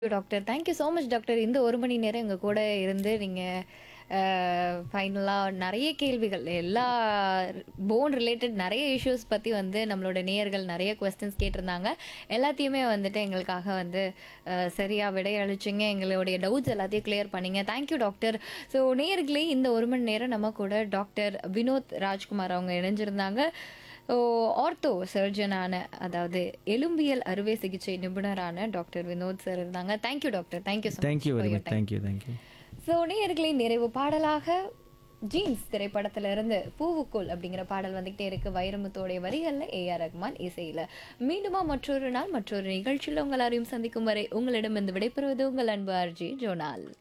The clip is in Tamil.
doctor thank you so much doctor இந்த ஒரு மணி நேரம் எங்கள் கூட இருந்து நீங்கள் ஃபைனலாக நிறைய கேள்விகள் எல்லா போன் ரிலேட்டட் நிறைய இஷ்யூஸ் பற்றி வந்து நம்மளோட நேயர்கள் நிறைய கொஸ்டின்ஸ் கேட்டிருந்தாங்க எல்லாத்தையுமே வந்துட்டு எங்களுக்காக வந்து சரியாக விடையளிச்சிங்க எங்களுடைய டவுட்ஸ் எல்லாத்தையும் கிளியர் பண்ணீங்க தேங்க்யூ டாக்டர் ஸோ நேயர்களே இந்த ஒரு மணி நேரம் நம்ம கூட டாக்டர் வினோத் ராஜ்குமார் அவங்க இணைஞ்சிருந்தாங்க ஸோ ஆர்த்தோ சர்ஜனான அதாவது எலும்பியல் அறுவை சிகிச்சை நிபுணரான டாக்டர் வினோத் சார் இருந்தாங்க thank you doctor thank you so thank you very much thank you thank you so நேயர்களின் நிறைவு பாடலாக ஜீன்ஸ் திரைப்படத்துல இருந்து பூவுக்குள் அப்படிங்கிற பாடல் வந்துகிட்டே இருக்கு வைரமுத்தோடைய வரிகள்ல ஏ ஆர் ரஹ்மான் இசையில மீண்டுமா மற்றொரு நாள் மற்றொரு நிகழ்ச்சியில் உங்கள் யாரையும் சந்திக்கும் வரை உங்களிடம் இருந்து விடைபெறுவது உங்கள் அன்பு ஆர்ஜி ஜோனால்